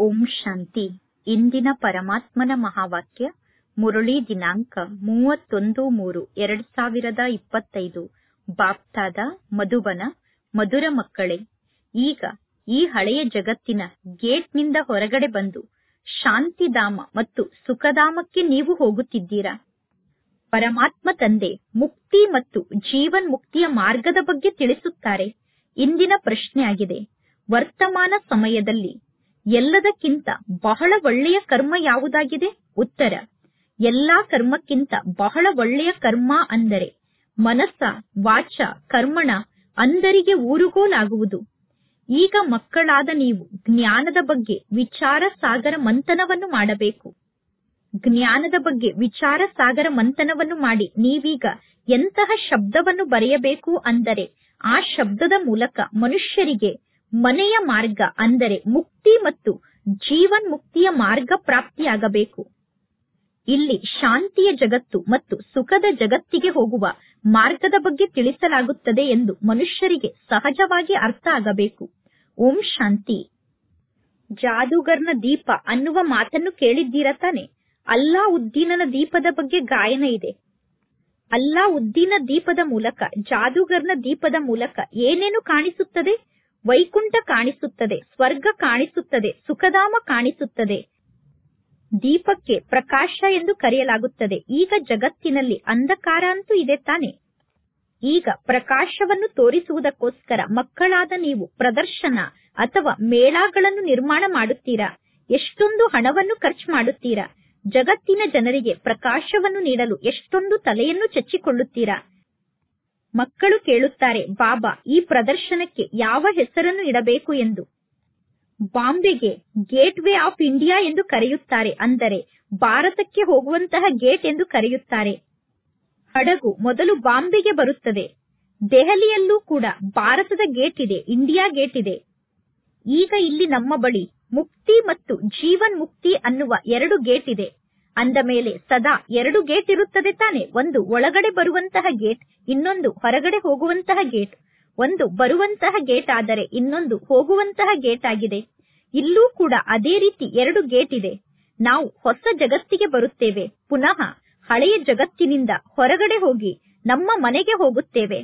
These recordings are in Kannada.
ಓಂ ಶಾಂತಿ ಇಂದಿನ ಪರಮಾತ್ಮನ ಮಹಾವಾಕ್ಯ ಮುರಳಿ ದಿನಾಂಕ ಮೂವತ್ತೊಂದು ಮೂರು ಎರಡ್ ಸಾವಿರದ ಇಪ್ಪತ್ತೈದು ಬಾಪ್ತಾದ ಮಧುಬನ ಮಧುರ ಮಕ್ಕಳೇ ಈಗ ಈ ಹಳೆಯ ಜಗತ್ತಿನ ಗೇಟ್ನಿಂದ ಹೊರಗಡೆ ಬಂದು ಶಾಂತಿಧಾಮ ಮತ್ತು ಸುಖಧಾಮಕ್ಕೆ ನೀವು ಹೋಗುತ್ತಿದ್ದೀರಾ ಪರಮಾತ್ಮ ತಂದೆ ಮುಕ್ತಿ ಮತ್ತು ಜೀವನ್ ಮುಕ್ತಿಯ ಮಾರ್ಗದ ಬಗ್ಗೆ ತಿಳಿಸುತ್ತಾರೆ ಇಂದಿನ ಪ್ರಶ್ನೆಯಾಗಿದೆ ವರ್ತಮಾನ ಸಮಯದಲ್ಲಿ ಎಲ್ಲದಕ್ಕಿಂತ ಬಹಳ ಒಳ್ಳೆಯ ಕರ್ಮ ಯಾವುದಾಗಿದೆ ಉತ್ತರ ಎಲ್ಲಾ ಕರ್ಮಕ್ಕಿಂತ ಬಹಳ ಒಳ್ಳೆಯ ಕರ್ಮ ಅಂದರೆ ಮನಸ್ಸ ವಾಚ ಕರ್ಮಣ ಅಂದರಿಗೆ ಊರುಗೋಲಾಗುವುದು ಈಗ ಮಕ್ಕಳಾದ ನೀವು ಜ್ಞಾನದ ಬಗ್ಗೆ ವಿಚಾರ ಸಾಗರ ಮಂಥನವನ್ನು ಮಾಡಬೇಕು ಜ್ಞಾನದ ಬಗ್ಗೆ ವಿಚಾರ ಸಾಗರ ಮಂಥನವನ್ನು ಮಾಡಿ ನೀವೀಗ ಎಂತಹ ಶಬ್ದವನ್ನು ಬರೆಯಬೇಕು ಅಂದರೆ ಆ ಶಬ್ದದ ಮೂಲಕ ಮನುಷ್ಯರಿಗೆ ಮನೆಯ ಮಾರ್ಗ ಅಂದರೆ ಮುಕ್ತಿ ಮತ್ತು ಜೀವನ್ ಮುಕ್ತಿಯ ಮಾರ್ಗ ಪ್ರಾಪ್ತಿಯಾಗಬೇಕು ಇಲ್ಲಿ ಶಾಂತಿಯ ಜಗತ್ತು ಮತ್ತು ಸುಖದ ಜಗತ್ತಿಗೆ ಹೋಗುವ ಮಾರ್ಗದ ಬಗ್ಗೆ ತಿಳಿಸಲಾಗುತ್ತದೆ ಎಂದು ಮನುಷ್ಯರಿಗೆ ಸಹಜವಾಗಿ ಅರ್ಥ ಆಗಬೇಕು ಓಂ ಶಾಂತಿ ಜಾದೂಗರ್ನ ದೀಪ ಅನ್ನುವ ಮಾತನ್ನು ಕೇಳಿದ್ದೀರ ತಾನೆ ಅಲ್ಲಾ ಉದ್ದೀನನ ದೀಪದ ಬಗ್ಗೆ ಗಾಯನ ಇದೆ ಅಲ್ಲಾ ಉದ್ದೀನ ದೀಪದ ಮೂಲಕ ಜಾದೂಗರ್ನ ದೀಪದ ಮೂಲಕ ಏನೇನು ಕಾಣಿಸುತ್ತದೆ ವೈಕುಂಠ ಕಾಣಿಸುತ್ತದೆ ಸ್ವರ್ಗ ಕಾಣಿಸುತ್ತದೆ ಸುಖಧಾಮ ಕಾಣಿಸುತ್ತದೆ ದೀಪಕ್ಕೆ ಪ್ರಕಾಶ ಎಂದು ಕರೆಯಲಾಗುತ್ತದೆ ಈಗ ಜಗತ್ತಿನಲ್ಲಿ ಅಂಧಕಾರ ಅಂತೂ ಇದೆ ತಾನೆ ಈಗ ಪ್ರಕಾಶವನ್ನು ತೋರಿಸುವುದಕ್ಕೋಸ್ಕರ ಮಕ್ಕಳಾದ ನೀವು ಪ್ರದರ್ಶನ ಅಥವಾ ಮೇಳಗಳನ್ನು ನಿರ್ಮಾಣ ಮಾಡುತ್ತೀರಾ ಎಷ್ಟೊಂದು ಹಣವನ್ನು ಖರ್ಚು ಮಾಡುತ್ತೀರಾ ಜಗತ್ತಿನ ಜನರಿಗೆ ಪ್ರಕಾಶವನ್ನು ನೀಡಲು ಎಷ್ಟೊಂದು ತಲೆಯನ್ನು ಚಚ್ಚಿಕೊಳ್ಳುತ್ತೀರಾ ಮಕ್ಕಳು ಕೇಳುತ್ತಾರೆ ಬಾಬಾ ಈ ಪ್ರದರ್ಶನಕ್ಕೆ ಯಾವ ಹೆಸರನ್ನು ಇಡಬೇಕು ಎಂದು ಬಾಂಬೆಗೆ ಗೇಟ್ ವೇ ಆಫ್ ಇಂಡಿಯಾ ಎಂದು ಕರೆಯುತ್ತಾರೆ ಅಂದರೆ ಭಾರತಕ್ಕೆ ಹೋಗುವಂತಹ ಗೇಟ್ ಎಂದು ಕರೆಯುತ್ತಾರೆ ಹಡಗು ಮೊದಲು ಬಾಂಬೆಗೆ ಬರುತ್ತದೆ ದೆಹಲಿಯಲ್ಲೂ ಕೂಡ ಭಾರತದ ಗೇಟ್ ಇದೆ ಇಂಡಿಯಾ ಗೇಟ್ ಇದೆ ಈಗ ಇಲ್ಲಿ ನಮ್ಮ ಬಳಿ ಮುಕ್ತಿ ಮತ್ತು ಜೀವನ್ ಮುಕ್ತಿ ಅನ್ನುವ ಎರಡು ಗೇಟ್ ಇದೆ ಅಂದ ಮೇಲೆ ಸದಾ ಎರಡು ಗೇಟ್ ಇರುತ್ತದೆ ತಾನೆ ಒಂದು ಒಳಗಡೆ ಬರುವಂತಹ ಗೇಟ್ ಇನ್ನೊಂದು ಹೊರಗಡೆ ಹೋಗುವಂತಹ ಗೇಟ್ ಒಂದು ಬರುವಂತಹ ಗೇಟ್ ಆದರೆ ಇನ್ನೊಂದು ಹೋಗುವಂತಹ ಗೇಟ್ ಆಗಿದೆ ಇಲ್ಲೂ ಕೂಡ ಅದೇ ರೀತಿ ಎರಡು ಗೇಟ್ ಇದೆ ನಾವು ಹೊಸ ಜಗತ್ತಿಗೆ ಬರುತ್ತೇವೆ ಪುನಃ ಹಳೆಯ ಜಗತ್ತಿನಿಂದ ಹೊರಗಡೆ ಹೋಗಿ ನಮ್ಮ ಮನೆಗೆ ಹೋಗುತ್ತೇವೆ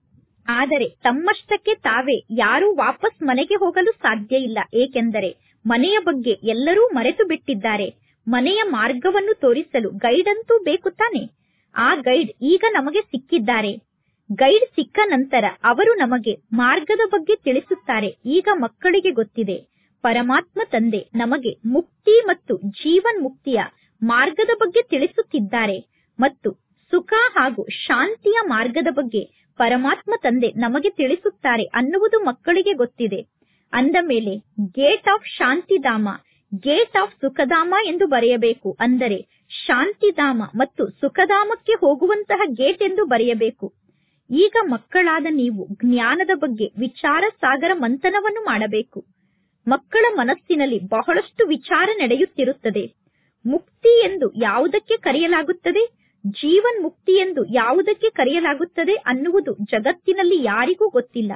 ಆದರೆ ತಮ್ಮಷ್ಟಕ್ಕೆ ತಾವೇ ಯಾರೂ ವಾಪಸ್ ಮನೆಗೆ ಹೋಗಲು ಸಾಧ್ಯ ಇಲ್ಲ ಏಕೆಂದರೆ ಮನೆಯ ಬಗ್ಗೆ ಎಲ್ಲರೂ ಮರೆತು ಬಿಟ್ಟಿದ್ದಾರೆ ಮನೆಯ ಮಾರ್ಗವನ್ನು ತೋರಿಸಲು ಗೈಡ್ ಅಂತೂ ಬೇಕು ತಾನೆ ಆ ಗೈಡ್ ಈಗ ನಮಗೆ ಸಿಕ್ಕಿದ್ದಾರೆ ಗೈಡ್ ಸಿಕ್ಕ ನಂತರ ಅವರು ನಮಗೆ ಮಾರ್ಗದ ಬಗ್ಗೆ ತಿಳಿಸುತ್ತಾರೆ ಈಗ ಮಕ್ಕಳಿಗೆ ಗೊತ್ತಿದೆ ಪರಮಾತ್ಮ ತಂದೆ ನಮಗೆ ಮುಕ್ತಿ ಮತ್ತು ಜೀವನ್ ಮುಕ್ತಿಯ ಮಾರ್ಗದ ಬಗ್ಗೆ ತಿಳಿಸುತ್ತಿದ್ದಾರೆ ಮತ್ತು ಸುಖ ಹಾಗೂ ಶಾಂತಿಯ ಮಾರ್ಗದ ಬಗ್ಗೆ ಪರಮಾತ್ಮ ತಂದೆ ನಮಗೆ ತಿಳಿಸುತ್ತಾರೆ ಅನ್ನುವುದು ಮಕ್ಕಳಿಗೆ ಗೊತ್ತಿದೆ ಅಂದ ಮೇಲೆ gate of Shantidham gate of Sukhdham ಎಂದು ಬರೆಯಬೇಕು ಅಂದರೆ ಶಾಂತಿಧಾಮ ಮತ್ತು ಸುಖಧಾಮಕ್ಕೆ ಹೋಗುವಂತಹ ಗೇಟ್ ಎಂದು ಬರೆಯಬೇಕು ಈಗ ಮಕ್ಕಳಾದ ನೀವು ಜ್ಞಾನದ ಬಗ್ಗೆ ವಿಚಾರ ಸಾಗರ ಮಂಥನವನ್ನು ಮಾಡಬೇಕು ಮಕ್ಕಳ ಮನಸ್ಸಿನಲ್ಲಿ ಬಹಳಷ್ಟು ವಿಚಾರ ನಡೆಯುತ್ತಿರುತ್ತದೆ ಮುಕ್ತಿ ಎಂದು ಯಾವುದಕ್ಕೆ ಕರೆಯಲಾಗುತ್ತದೆ ಜೀವನ್ ಮುಕ್ತಿ ಎಂದು ಯಾವುದಕ್ಕೆ ಕರೆಯಲಾಗುತ್ತದೆ ಅನ್ನುವುದು ಜಗತ್ತಿನಲ್ಲಿ ಯಾರಿಗೂ ಗೊತ್ತಿಲ್ಲ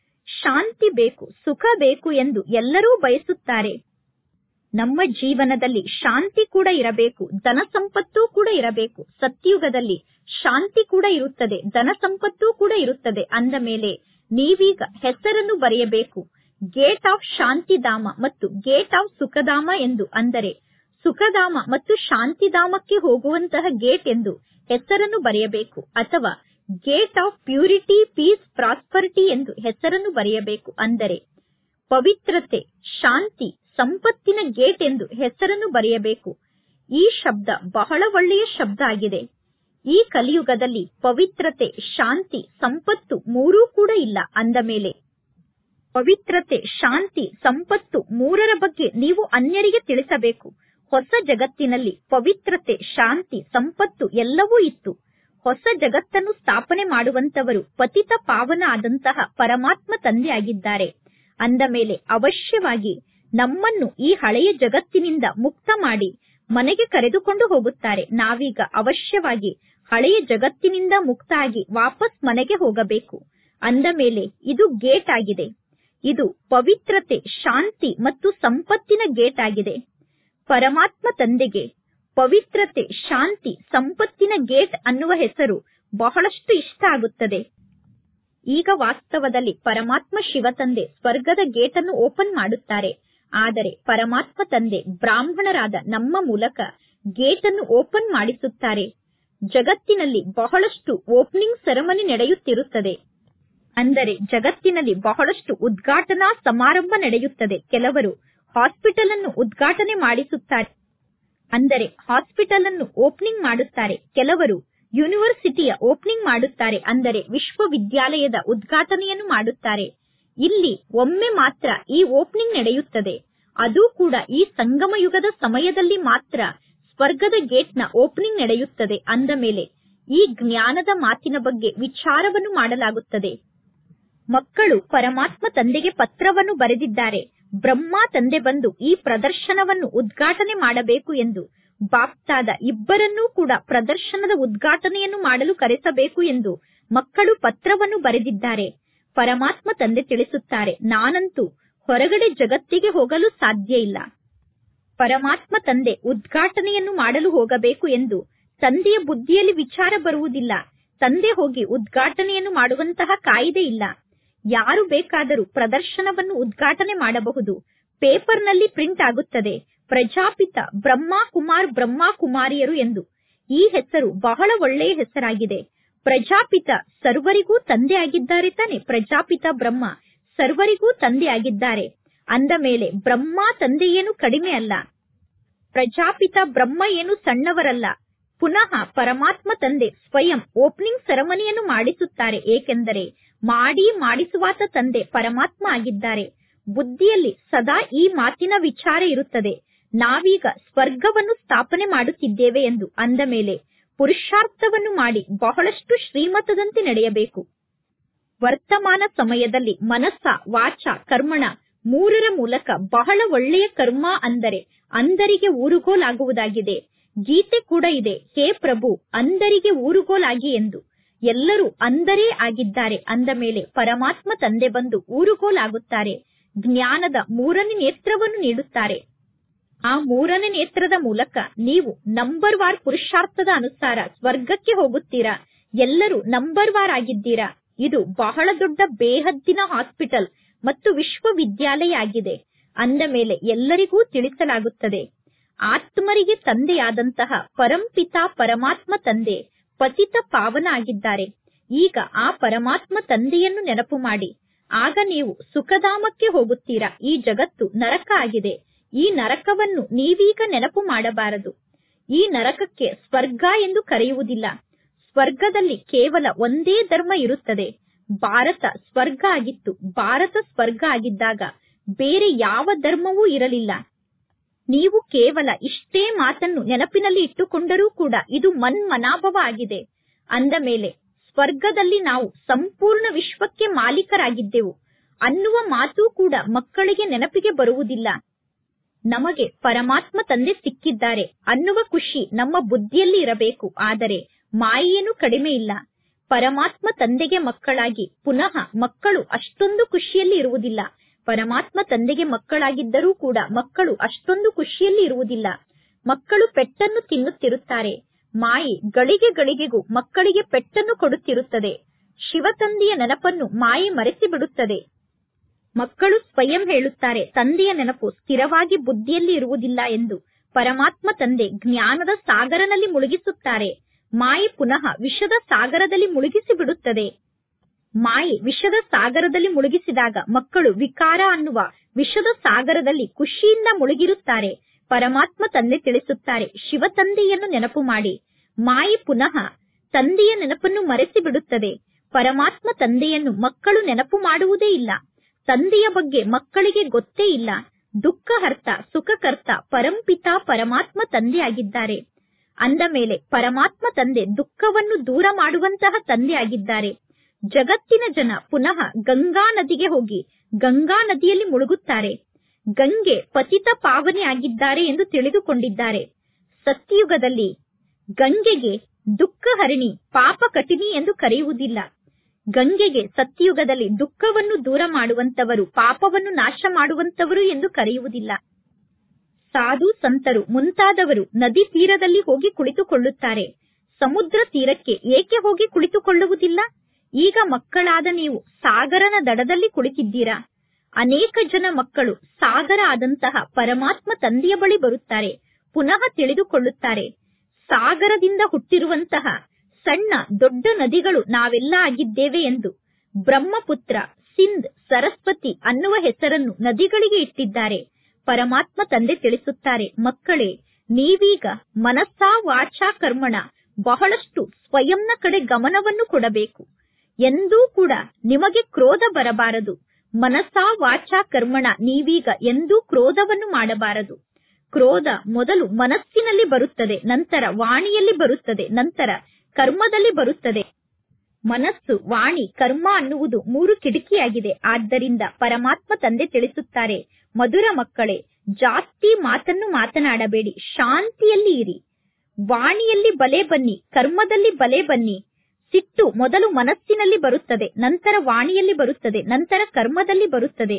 ಶಾಂತಿ ಬೇಕು ಸುಖ ಬೇಕು ಎಂದು ಎಲ್ಲರೂ ಬಯಸುತ್ತಾರೆ ನಮ್ಮ ಜೀವನದಲ್ಲಿ ಶಾಂತಿ ಕೂಡ ಇರಬೇಕು ಧನ ಸಂಪತ್ತು ಕೂಡ ಇರಬೇಕು ಸತ್ಯುಗದಲ್ಲಿ ಶಾಂತಿ ಕೂಡ ಇರುತ್ತದೆ ಧನ ಸಂಪತ್ತು ಕೂಡ ಇರುತ್ತದೆ ಅಂದ ಮೇಲೆ ನೀವೀಗ ಹೆಸರನ್ನು ಬರೆಯಬೇಕು ಗೇಟ್ ಆಫ್ ಶಾಂತಿಧಾಮ ಮತ್ತು ಗೇಟ್ ಆಫ್ ಸುಖಧಾಮ ಎಂದು ಅಂದರೆ ಸುಖಧಾಮ ಮತ್ತು ಶಾಂತಿಧಾಮಕ್ಕೆ ಹೋಗುವಂತಹ ಗೇಟ್ ಎಂದು ಹೆಸರನ್ನು ಬರೆಯಬೇಕು ಅಥವಾ gate of purity peace prosperity ಎಂದು ಹೆಸರನ್ನು ಬರೆಯಬೇಕು ಅಂದರೆ ಪವಿತ್ರತೆ ಶಾಂತಿ ಸಂಪತ್ತಿನ ಗೇಟ್ ಎಂದು ಹೆಸರನ್ನು ಬರೆಯಬೇಕು ಈ ಶಬ್ದ ಬಹಳ ಒಳ್ಳೆಯ ಶಬ್ದ ಆಗಿದೆ ಈ ಕಲಿಯುಗದಲ್ಲಿ ಪವಿತ್ರತೆ ಶಾಂತಿ ಸಂಪತ್ತು ಮೂರೂ ಕೂಡ ಇಲ್ಲ ಅಂದ ಮೇಲೆ ಪವಿತ್ರತೆ ಶಾಂತಿ ಸಂಪತ್ತು ಮೂರರ ಬಗ್ಗೆ ನೀವು ಅನ್ಯರಿಗೆ ತಿಳಿಸಬೇಕು ಹೊಸ ಜಗತ್ತಿನಲ್ಲಿ ಪವಿತ್ರತೆ ಶಾಂತಿ ಸಂಪತ್ತು ಎಲ್ಲವೂ ಇತ್ತು ಹೊಸ ಜಗತ್ತನ್ನು ಸ್ಥಾಪನೆ ಮಾಡುವಂತವರು ಪತಿತ ಪಾವನ ಆದಂತಹ ಪರಮಾತ್ಮ ತಂದೆ ಆಗಿದ್ದಾರೆ ಅಂದ ಮೇಲೆ ಅವಶ್ಯವಾಗಿ ನಮ್ಮನ್ನು ಈ ಹಳೆಯ ಜಗತ್ತಿನಿಂದ ಮುಕ್ತ ಮಾಡಿ ಮನೆಗೆ ಕರೆದುಕೊಂಡು ಹೋಗುತ್ತಾರೆ ನಾವೀಗ ಅವಶ್ಯವಾಗಿ ಹಳೆಯ ಜಗತ್ತಿನಿಂದ ಮುಕ್ತ ಆಗಿ ವಾಪಸ್ ಮನೆಗೆ ಹೋಗಬೇಕು ಅಂದ ಮೇಲೆ ಇದು ಗೇಟ್ ಆಗಿದೆ ಇದು ಪವಿತ್ರತೆ ಶಾಂತಿ ಮತ್ತು ಸಂಪತ್ತಿನ ಗೇಟ್ ಆಗಿದೆ ಪರಮಾತ್ಮ ತಂದೆಗೆ ಪವಿತ್ರತೆ ಶಾಂತಿ ಸಂಪತ್ತಿನ ಗೇಟ್ ಅನ್ನುವ ಹೆಸರು ಬಹಳಷ್ಟು ಇಷ್ಟ ಆಗುತ್ತದೆ ಈಗ ವಾಸ್ತವದಲ್ಲಿ ಪರಮಾತ್ಮ ಶಿವ ತಂದೆ ಸ್ವರ್ಗದ ಗೇಟ್ ಅನ್ನು ಓಪನ್ ಮಾಡುತ್ತಾರೆ ಆದರೆ ಪರಮಾತ್ಮ ತಂದೆ ಬ್ರಾಹ್ಮಣರಾದ ನಮ್ಮ ಮೂಲಕ ಗೇಟ್ ಅನ್ನು ಓಪನ್ ಮಾಡಿಸುತ್ತಾರೆ ಜಗತ್ತಿನಲ್ಲಿ ಬಹಳಷ್ಟು ಓಪನಿಂಗ್ ಸೆರೆಮನಿ ನಡೆಯುತ್ತಿರುತ್ತದೆ ಅಂದರೆ ಜಗತ್ತಿನಲ್ಲಿ ಬಹಳಷ್ಟು ಉದ್ಘಾಟನಾ ಸಮಾರಂಭ ನಡೆಯುತ್ತದೆ ಕೆಲವರು ಹಾಸ್ಪಿಟಲ್ ಅನ್ನು ಉದ್ಘಾಟನೆ ಮಾಡಿಸುತ್ತಾರೆ ಅಂದರೆ ಹಾಸ್ಪಿಟಲ್ ಅನ್ನು ಓಪನಿಂಗ್ ಮಾಡುತ್ತಾರೆ ಕೆಲವರು ಯೂನಿವರ್ಸಿಟಿಯ ಓಪನಿಂಗ್ ಮಾಡುತ್ತಾರೆ ಅಂದರೆ ವಿಶ್ವವಿದ್ಯಾಲಯದ ಉದ್ಘಾಟನೆಯನ್ನು ಮಾಡುತ್ತಾರೆ ಇಲ್ಲಿ ಒಮ್ಮೆ ಮಾತ್ರ ಈ ಓಪನಿಂಗ್ ನಡೆಯುತ್ತದೆ ಅದು ಕೂಡ ಈ ಸಂಗಮ ಯುಗದ ಸಮಯದಲ್ಲಿ ಮಾತ್ರ ಸ್ವರ್ಗದ ಗೇಟ್ನ ಓಪನಿಂಗ್ ನಡೆಯುತ್ತದೆ ಅಂದ ಮೇಲೆ ಈ ಜ್ಞಾನದ ಮಾತಿನ ಬಗ್ಗೆ ವಿಚಾರವನ್ನು ಮಾಡಲಾಗುತ್ತದೆ ಮಕ್ಕಳು ಪರಮಾತ್ಮ ತಂದೆಗೆ ಪತ್ರವನ್ನು ಬರೆದಿದ್ದಾರೆ ಬ್ರಹ್ಮ ತಂದೆ ಬಂದು ಈ ಪ್ರದರ್ಶನವನ್ನು ಉದ್ಘಾಟನೆ ಮಾಡಬೇಕು ಎಂದು ಬಾಪ್ತಾದ ಇಬ್ಬರನ್ನೂ ಕೂಡ ಪ್ರದರ್ಶನದ ಉದ್ಘಾಟನೆಯನ್ನು ಮಾಡಲು ಕರೆಸಬೇಕು ಎಂದು ಮಕ್ಕಳು ಪತ್ರವನ್ನು ಬರೆದಿದ್ದಾರೆ ಪರಮಾತ್ಮ ತಂದೆ ತಿಳಿಸುತ್ತಾರೆ ನಾನಂತೂ ಹೊರಗಡೆ ಜಗತ್ತಿಗೆ ಹೋಗಲು ಸಾಧ್ಯ ಇಲ್ಲ ಪರಮಾತ್ಮ ತಂದೆ ಉದ್ಘಾಟನೆಯನ್ನು ಮಾಡಲು ಹೋಗಬೇಕು ಎಂದು ತಂದೆಯ ಬುದ್ಧಿಯಲ್ಲಿ ವಿಚಾರ ಬರುವುದಿಲ್ಲ ತಂದೆ ಹೋಗಿ ಉದ್ಘಾಟನೆಯನ್ನು ಮಾಡುವಂತಹ ಕಾಯಿದೆ ಇಲ್ಲ ಯಾರು ಬೇಕಾದರೂ ಪ್ರದರ್ಶನವನ್ನು ಉದ್ಘಾಟನೆ ಮಾಡಬಹುದು ಪೇಪರ್ನಲ್ಲಿ ಪ್ರಿಂಟ್ ಆಗುತ್ತದೆ ಪ್ರಜಾಪಿತ ಬ್ರಹ್ಮ ಕುಮಾರ್ ಬ್ರಹ್ಮ ಕುಮಾರಿಯರು ಎಂದು ಈ ಹೆಸರು ಬಹಳ ಒಳ್ಳೆಯ ಹೆಸರಾಗಿದೆ ಪ್ರಜಾಪಿತ ಸರ್ವರಿಗೂ ತಂದೆ ಆಗಿದ್ದಾರೆ ತಾನೆ ಪ್ರಜಾಪಿತ ಬ್ರಹ್ಮ ಸರ್ವರಿಗೂ ತಂದೆ ಆಗಿದ್ದಾರೆ ಅಂದ ಮೇಲೆ ಬ್ರಹ್ಮ ತಂದೆ ಏನು ಕಡಿಮೆ ಅಲ್ಲ ಪ್ರಜಾಪಿತ ಬ್ರಹ್ಮ ಏನು ಸಣ್ಣವರಲ್ಲ ಪುನಃ ಪರಮಾತ್ಮ ತಂದೆ ಸ್ವಯಂ ಓಪನಿಂಗ್ ಸೆರೆಮನಿಯನ್ನು ಮಾಡಿಸುತ್ತಾರೆ ಏಕೆಂದರೆ ಮಾಡಿ ಮಾಡಿಸುವಾತ ತಂದೆ ಪರಮಾತ್ಮ ಆಗಿದ್ದಾರೆ ಬುದ್ಧಿಯಲ್ಲಿ ಸದಾ ಈ ಮಾತಿನ ವಿಚಾರ ಇರುತ್ತದೆ ನಾವೀಗ ಸ್ವರ್ಗವನ್ನು ಸ್ಥಾಪನೆ ಮಾಡುತ್ತಿದ್ದೇವೆ ಎಂದು ಅಂದ ಮೇಲೆ ಪುರುಷಾರ್ಥವನ್ನು ಮಾಡಿ ಬಹಳಷ್ಟು ಶ್ರೀಮತದಂತೆ ನಡೆಯಬೇಕು ವರ್ತಮಾನ ಸಮಯದಲ್ಲಿ ಮನಸ್ಸ ವಾಚ ಕರ್ಮಣ ಮೂರರ ಮೂಲಕ ಬಹಳ ಒಳ್ಳೆಯ ಕರ್ಮ ಅಂದರೆ ಅಂದರಿಗೆ ಊರುಗೋಲಾಗುವುದಾಗಿದೆ ಗೀತೆ ಕೂಡ ಇದೆ ಹೇ ಪ್ರಭು ಅಂದರಿಗೆ ಊರುಗೋಲಾಗಿ ಎಂದು ಎಲ್ಲರೂ ಅಂದರೇ ಆಗಿದ್ದಾರೆ ಅಂದ ಮೇಲೆ ಪರಮಾತ್ಮ ತಂದೆ ಬಂದು ಊರುಗೋಲಾಗುತ್ತಾರೆ ಜ್ಞಾನದ ಮೂರನೇ ನೇತ್ರವನ್ನು ನೀಡುತ್ತಾರೆ ಆ ಮೂರನೇ ನೇತ್ರದ ಮೂಲಕ ನೀವು ನಂಬರ್ ವಾರ್ ಪುರುಷಾರ್ಥದ ಅನುಸಾರ ಸ್ವರ್ಗಕ್ಕೆ ಹೋಗುತ್ತೀರಾ ಎಲ್ಲರೂ ನಂಬರ್ ವಾರ್ ಆಗಿದ್ದೀರಾ ಇದು ಬಹಳ ದೊಡ್ಡ ಬೇಹದ್ದಿನ ಹಾಸ್ಪಿಟಲ್ ಮತ್ತು ವಿಶ್ವವಿದ್ಯಾಲಯ ಆಗಿದೆ ಅಂದ ಮೇಲೆ ಎಲ್ಲರಿಗೂ ತಿಳಿಸಲಾಗುತ್ತದೆ ಆತ್ಮರಿಗೆ ತಂದೆಯಾದಂತಹ ಪರಂಪಿತ ಪರಮಾತ್ಮ ತಂದೆ ಪತಿತ ಪಾವನ ಆಗಿದ್ದಾರೆ ಈಗ ಆ ಪರಮಾತ್ಮ ತಂದೆಯನ್ನು ನೆನಪು ಮಾಡಿ ಆಗ ನೀವು ಸುಖಧಾಮಕ್ಕೆ ಹೋಗುತ್ತೀರಾ ಈ ಜಗತ್ತು ನರಕ ಆಗಿದೆ ಈ ನರಕವನ್ನು ನೀವೀಗ ನೆನಪು ಮಾಡಬಾರದು ಈ ನರಕಕ್ಕೆ ಸ್ವರ್ಗ ಎಂದು ಕರೆಯುವುದಿಲ್ಲ ಸ್ವರ್ಗದಲ್ಲಿ ಕೇವಲ ಒಂದೇ ಧರ್ಮ ಇರುತ್ತದೆ ಭಾರತ ಸ್ವರ್ಗ ಆಗಿತ್ತು ಭಾರತ ಸ್ವರ್ಗ ಆಗಿದ್ದಾಗ ಬೇರೆ ಯಾವ ಧರ್ಮವೂ ಇರಲಿಲ್ಲ ನೀವು ಕೇವಲ ಇಷ್ಟೇ ಮಾತನ್ನು ನೆನಪಿನಲ್ಲಿ ಇಟ್ಟುಕೊಂಡರೂ ಕೂಡ ಇದು ಮನ್ಮನಾಭವ ಆಗಿದೆ ಅಂದ ಮೇಲೆ ಸ್ವರ್ಗದಲ್ಲಿ ನಾವು ಸಂಪೂರ್ಣ ವಿಶ್ವಕ್ಕೆ ಮಾಲೀಕರಾಗಿದ್ದೆವು ಅನ್ನುವ ಮಾತು ಕೂಡ ಮಕ್ಕಳಿಗೆ ನೆನಪಿಗೆ ಬರುವುದಿಲ್ಲ ನಮಗೆ ಪರಮಾತ್ಮ ತಂದೆ ಸಿಕ್ಕಿದ್ದಾರೆ ಅನ್ನುವ ಖುಷಿ ನಮ್ಮ ಬುದ್ಧಿಯಲ್ಲಿ ಇರಬೇಕು ಆದರೆ ಮಾಯೇನು ಕಡಿಮೆ ಇಲ್ಲ ಪರಮಾತ್ಮ ತಂದೆಗೆ ಮಕ್ಕಳಾಗಿ ಪುನಃ ಮಕ್ಕಳು ಅಷ್ಟೊಂದು ಖುಷಿಯಲ್ಲಿ ಇರುವುದಿಲ್ಲ ಪರಮಾತ್ಮ ತಂದೆಗೆ ಮಕ್ಕಳಾಗಿದ್ದರೂ ಕೂಡ ಮಕ್ಕಳು ಅಷ್ಟೊಂದು ಖುಷಿಯಲ್ಲಿ ಇರುವುದಿಲ್ಲ ಮಕ್ಕಳು ಪೆಟ್ಟನ್ನು ತಿನ್ನುತ್ತಿರುತ್ತಾರೆ ಮಾಯಿ ಗಳಿಗೆ ಗಳಿಗೆಗೂ ಮಕ್ಕಳಿಗೆ ಪೆಟ್ಟನ್ನು ಕೊಡುತ್ತಿರುತ್ತದೆ ಶಿವತಂದೆಯ ನೆನಪನ್ನು ಮಾಯಿ ಮರೆಸಿ ಬಿಡುತ್ತದೆ ಮಕ್ಕಳು ಸ್ವಯಂ ಹೇಳುತ್ತಾರೆ ತಂದೆಯ ನೆನಪು ಸ್ಥಿರವಾಗಿ ಬುದ್ಧಿಯಲ್ಲಿ ಇರುವುದಿಲ್ಲ ಎಂದು ಪರಮಾತ್ಮ ತಂದೆ ಜ್ಞಾನದ ಸಾಗರನಲ್ಲಿ ಮುಳುಗಿಸುತ್ತಾರೆ ಮಾಯಿ ಪುನಃ ವಿಷದ ಸಾಗರದಲ್ಲಿ ಮುಳುಗಿಸಿ ಬಿಡುತ್ತದೆ ಮಾಯಿ ವಿಷದ ಸಾಗರದಲ್ಲಿ ಮುಳುಗಿಸಿದಾಗ ಮಕ್ಕಳು ವಿಕಾರ ಅನ್ನುವ ವಿಷದ ಸಾಗರದಲ್ಲಿ ಖುಷಿಯಿಂದ ಮುಳುಗಿರುತ್ತಾರೆ ಪರಮಾತ್ಮ ತಂದೆ ತಿಳಿಸುತ್ತಾರೆ ಶಿವ ತಂದೆಯನ್ನು ನೆನಪು ಮಾಡಿ ಮಾಯಿ ಪುನಃ ತಂದೆಯ ನೆನಪನ್ನು ಮರೆಸಿ ಬಿಡುತ್ತದೆ ಪರಮಾತ್ಮ ತಂದೆಯನ್ನು ಮಕ್ಕಳು ನೆನಪು ಮಾಡುವುದೇ ಇಲ್ಲ ತಂದೆಯ ಬಗ್ಗೆ ಮಕ್ಕಳಿಗೆ ಗೊತ್ತೇ ಇಲ್ಲ ದುಃಖಹರ್ತ ಸುಖಕರ್ತ ಪರಂಪಿತ ಪರಮಾತ್ಮ ತಂದೆ ಆಗಿದ್ದಾರೆ ಅಂದ ಮೇಲೆ ಪರಮಾತ್ಮ ತಂದೆ ದುಃಖವನ್ನು ದೂರ ಮಾಡುವಂತಹ ತಂದೆ ಆಗಿದ್ದಾರೆ ಜಗತ್ತಿನ ಜನ ಪುನಃ ಗಂಗಾ ನದಿಗೆ ಹೋಗಿ ಗಂಗಾ ನದಿಯಲ್ಲಿ ಮುಳುಗುತ್ತಾರೆ ಗಂಗೆ ಪತಿತ ಪಾವನೆ ಆಗಿದ್ದಾರೆ ಎಂದು ತಿಳಿದುಕೊಂಡಿದ್ದಾರೆ ಸತ್ಯಯುಗದಲ್ಲಿ ಗಂಗೆಗೆ ದುಃಖ ಹರಿಣಿ ಪಾಪ ಕಠಿಣಿ ಎಂದು ಕರೆಯುವುದಿಲ್ಲ ಗಂಗೆಗೆ ಸತ್ಯಯುಗದಲ್ಲಿ ದುಃಖವನ್ನು ದೂರ ಮಾಡುವಂತವರು ಪಾಪವನ್ನು ನಾಶ ಮಾಡುವಂತವರು ಎಂದು ಕರೆಯುವುದಿಲ್ಲ ಸಾಧು ಸಂತರು ಮುಂತಾದವರು ನದಿ ತೀರದಲ್ಲಿ ಹೋಗಿ ಕುಳಿತುಕೊಳ್ಳುತ್ತಾರೆ ಸಮುದ್ರ ತೀರಕ್ಕೆ ಏಕೆ ಹೋಗಿ ಕುಳಿತುಕೊಳ್ಳುವುದಿಲ್ಲ ಈಗ ಮಕ್ಕಳಾದ ನೀವು ಸಾಗರನ ದಡದಲ್ಲಿ ಕುಳಿತಿದ್ದೀರಾ ಅನೇಕ ಜನ ಮಕ್ಕಳು ಸಾಗರ ಆದಂತಹ ಪರಮಾತ್ಮ ತಂದೆಯ ಬಳಿ ಬರುತ್ತಾರೆ ಪುನಃ ತಿಳಿದುಕೊಳ್ಳುತ್ತಾರೆ ಸಾಗರದಿಂದ ಹುಟ್ಟಿರುವಂತಹ ಸಣ್ಣ ದೊಡ್ಡ ನದಿಗಳು ನಾವೆಲ್ಲ ಆಗಿದ್ದೇವೆ ಎಂದು ಬ್ರಹ್ಮಪುತ್ರ ಸಿಂಧ್ ಸರಸ್ವತಿ ಅನ್ನುವ ಹೆಸರನ್ನು ನದಿಗಳಿಗೆ ಇಟ್ಟಿದ್ದಾರೆ ಪರಮಾತ್ಮ ತಂದೆ ತಿಳಿಸುತ್ತಾರೆ ಮಕ್ಕಳೇ ನೀವೀಗ ಮನಸ್ಸಾ ವಾಚಾ ಕರ್ಮಣ ಬಹಳಷ್ಟು ಸ್ವಯಂನ ಕಡೆ ಗಮನವನ್ನು ಕೊಡಬೇಕು ಎಂದೂ ಕೂಡ ನಿಮಗೆ ಕ್ರೋಧ ಬರಬಾರದು ಮನಸ್ಸಾ ವಾಚಾ ಕರ್ಮಣ ನೀವೀಗ ಎಂದೂ ಕ್ರೋಧವನ್ನು ಮಾಡಬಾರದು ಕ್ರೋಧ ಮೊದಲು ಮನಸ್ಸಿನಲ್ಲಿ ಬರುತ್ತದೆ ನಂತರ ವಾಣಿಯಲ್ಲಿ ಬರುತ್ತದೆ ನಂತರ ಕರ್ಮದಲ್ಲಿ ಬರುತ್ತದೆ ಮನಸ್ಸು ವಾಣಿ ಕರ್ಮ ಅನ್ನುವುದು ಮೂರು ಕಿಟಕಿಯಾಗಿದೆ ಆದ್ದರಿಂದ ಪರಮಾತ್ಮ ತಂದೆ ತಿಳಿಸುತ್ತಾರೆ ಮಧುರ ಮಕ್ಕಳೇ ಜಾಸ್ತಿ ಮಾತನ್ನು ಮಾತನಾಡಬೇಡಿ ಶಾಂತಿಯಲ್ಲಿ ಇರಿ ವಾಣಿಯಲ್ಲಿ ಬಲೆ ಬನ್ನಿ ಕರ್ಮದಲ್ಲಿ ಬಲೆ ಬನ್ನಿ ಸಿಟ್ಟು ಮೊದಲು ಮನಸ್ಸಿನಲ್ಲಿ ಬರುತ್ತದೆ ನಂತರ ವಾಣಿಯಲ್ಲಿ ಬರುತ್ತದೆ ನಂತರ ಕರ್ಮದಲ್ಲಿ ಬರುತ್ತದೆ